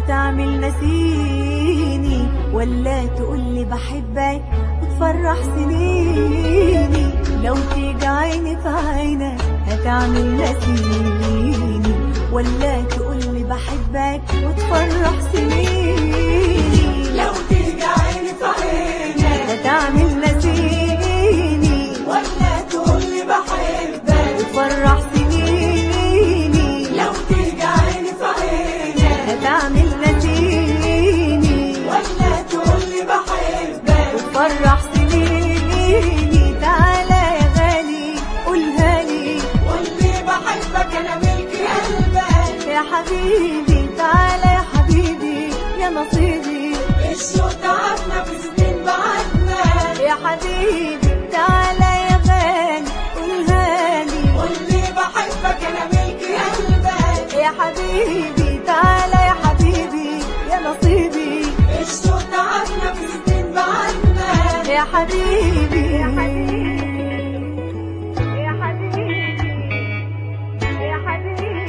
هتعمل نسيني ولا تقولي بحبك وتفرح سنيني لو تيجي عيني في عينك هتعمل نسيني ولا تقولي بحبك وتفرح سنيني لو تيجي عيني في عينك هتعمل نسيني ولا تقولي بحبك وتفرح سنيني لو تيجي عيني في عينك هتعمل نسيني ولا تقولي بحبك وتفرح سنيني تعالى يا غالي قولها لي قولي بحبك انا ملك قلبك يا حبيبي تعالى يا حبيبي يا نصيبي الشوق تعبنا في سنين بعدنا يا حبيبي تعالى يا غالي قولها لي قولي بحبك انا ملك قلبك يا حبيبي تعالى يا حبيبي يا نصيبي الشوق تعبنا في سنين بعدنا يا حبيبي يا حبيبي يا حبيبي يا حبيبي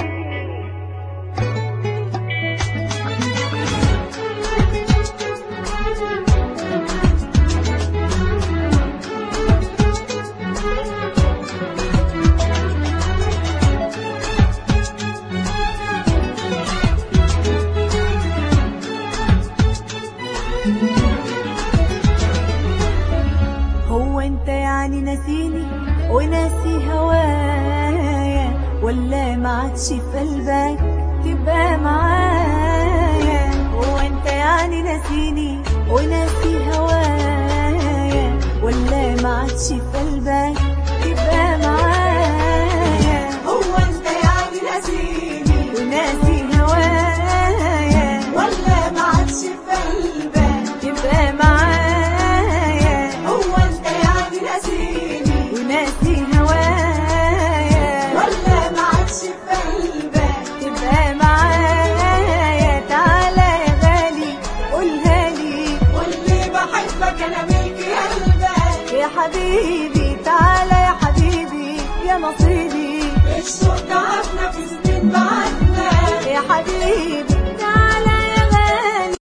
هو انت يعني ناسيني وناسي هوايا ولا ما عادش في قلبك تبقى معايا هو انت يعني ناسيني وناسي هوايا ولا ما عادش في قلبك تبقى معايا هو انت يعني نسيني وناسي هوايا ولا ما عادش في قلبك تبقى معايا هو انت يعني نسيني وناسي هوايا ولا ما عادش في قلبك تبقى معايا تعالى يا غالي قولها لي قولي بحبك انا ملك قلبك يا حبيبي تعالى يا حبيبي يا نصيبي الشوق تعبنا في سنين بعدنا